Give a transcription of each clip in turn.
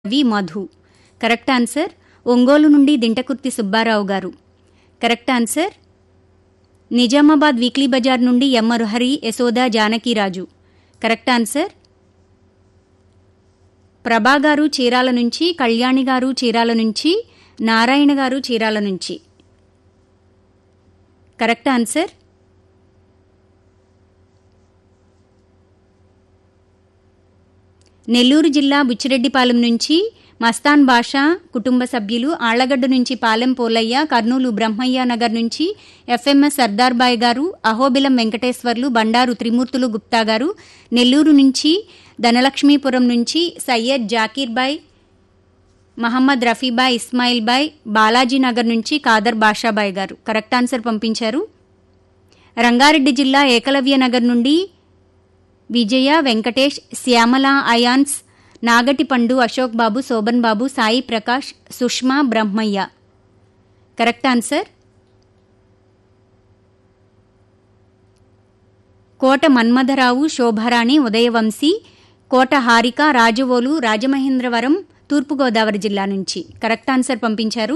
వి Madhu correct answer Ongole నుండి Dintakurthi Subbarao garu correct answer Nizamabad weekly Bazar నుండి M Hari Yashoda Janakiraju correct answer Prabha garu Chirala నుంచి కళ్యాణి గారు చీరాల నుంచి నారాయణ గారు చీరాల నుంచి కరెక్ట్ ఆన్సర్ నెల్లూరు జిల్లా బుచ్చిరెడ్డిపాలెం నుంచి మస్తాన్ బాషా కుటుంబ సభ్యులు ఆళ్లగడ్డ నుంచి పాలెం పోలయ్య కర్నూలు బ్రహ్మయ్య నగర్ నుంచి ఎఫ్ఎంఎస్ సర్దార్బాయ్ గారు అహోబిలం వెంకటేశ్వర్లు బండారు త్రిమూర్తులు గుప్తా గారు నెల్లూరు నుంచి ధనలక్ష్మీపురం నుంచి సయ్యద్ జాకీర్ బాయ్ మహమ్మద్ రఫీబాయ్ ఇస్మాయిల్ బాయ్ బాలాజీ నగర్ నుంచి కాదర్ బాషాబాయ్ గారు కరెక్ట్ ఆన్సర్ పంపించారు రంగారెడ్డి జిల్లా ఏకలవ్య నగర్ నుండి విజయ వెంకటేష్ శ్యామల అయాన్స్ నాగటి పండు అశోక్ బాబు శోభన్ బాబు సాయి ప్రకాష్ సుష్మా బ్రహ్మయ్య కరెక్ట్ ఆన్సర్ కోట మన్మథరావు శోభారాణి ఉదయవంశీ కోట హారిక రాజవోలు రాజమహేంద్రవరం తూర్పుగోదావరి జిల్లా నుంచి కరెక్ట్ ఆన్సర్ పంపించారు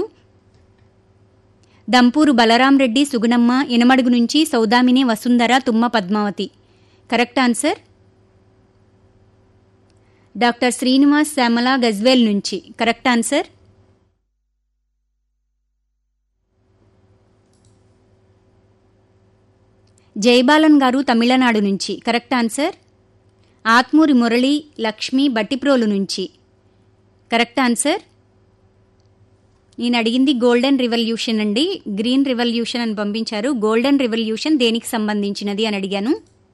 దంపూరు బలరాం రెడ్డి సుగుణమ్మ ఇనమడుగు నుంచి Saudamini Vasundhara Tumma Padmavathi correct answer doctor Srinivas Shyamala Gajwel నుంచి కరెక్ట్ ఆన్సర్ జయబాలన్ గారు తమిళనాడు నుంచి కరెక్ట్ ఆన్సర్ ఆత్మూరి మురళి లక్ష్మి బట్టిప్రోలు నుంచి కరెక్ట్ ఆన్సర్ నేను అడిగింది గోల్డెన్ రివల్యూషన్ అండి గ్రీన్ రివల్యూషన్ అని పంపించారు గోల్డెన్ రివల్యూషన్ దేనికి సంబంధించినది అని అడిగాను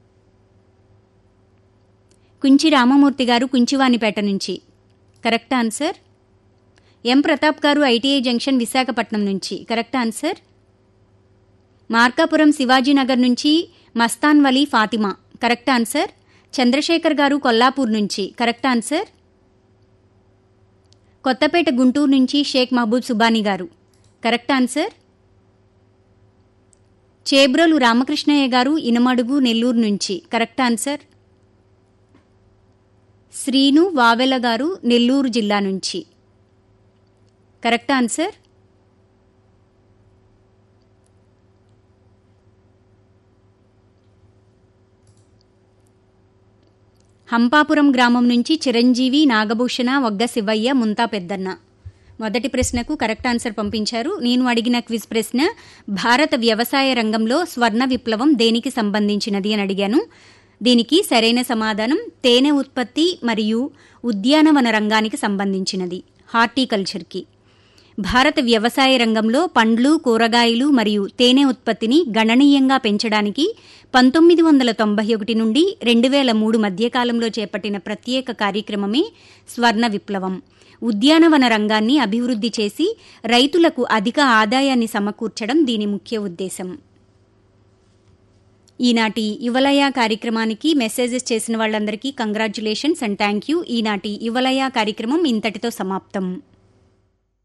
కుంచి రామమూర్తి గారు కుంచివానిపేట నుంచి కరెక్ట్ ఆన్సర్ ఎం ప్రతాప్ గారు ఐటీఐ జంక్షన్ విశాఖపట్నం నుంచి కరెక్ట్ ఆన్సర్ మార్కాపురం శివాజీనగర్ నుంచి మస్తాన్ వలీ ఫాతిమా కరెక్ట్ ఆన్సర్ చంద్రశేఖర్ గారు కొల్లాపూర్ నుంచి కరెక్ట్ ఆన్సర్ కొత్తపేట గుంటూరు నుంచి షేక్ మహబూబ్ సుబానీ గారు కరెక్ట్ ఆన్సర్ చేబ్రోలు రామకృష్ణయ్య గారు ఇనమడుగు నెల్లూరు నుంచి కరెక్ట్ ఆన్సర్ శ్రీను వావెల గారు నెల్లూరు జిల్లా నుంచి కరెక్ట్ ఆన్సర్ హంపాపురం గ్రామం నుంచి చిరంజీవి నాగభూషణ వగ్గ శివయ్య ముంతా పెద్దన్న మొదటి ప్రశ్నకు కరెక్ట్ ఆన్సర్ పంపించారు నేను అడిగిన క్విజ్ ప్రశ్న భారత వ్యవసాయ రంగంలో స్వర్ణ విప్లవం దేనికి సంబంధించినది అని అడిగాను దీనికి సరైన సమాధానం తేనె ఉత్పత్తి మరియు ఉద్యానవన రంగానికి సంబంధించినది హార్టికల్చర్కి భారత వ్యవసాయ రంగంలో పండ్లు కూరగాయలు మరియు తేనె ఉత్పత్తిని గణనీయంగా పెంచడానికి పంతొమ్మిది వందల తొంభై ఒకటి నుండి రెండు వేల మూడు మధ్యకాలంలో చేపట్టిన ప్రత్యేక కార్యక్రమమే స్వర్ణ విప్లవం ఉద్యానవన రంగాన్ని అభివృద్ధి చేసి రైతులకు అధిక ఆదాయాన్ని సమకూర్చడం దీని ముఖ్య ఉద్దేశం ఈనాటి యువలయ కార్యక్రమానికి మెసేజెస్ చేసిన వాళ్ళందరికీ కంగ్రాచ్యులేషన్స్ అండ్ థ్యాంక్ యూ ఈనాటి యువలయ కార్యక్రమం ఇంతటితో సమాప్తం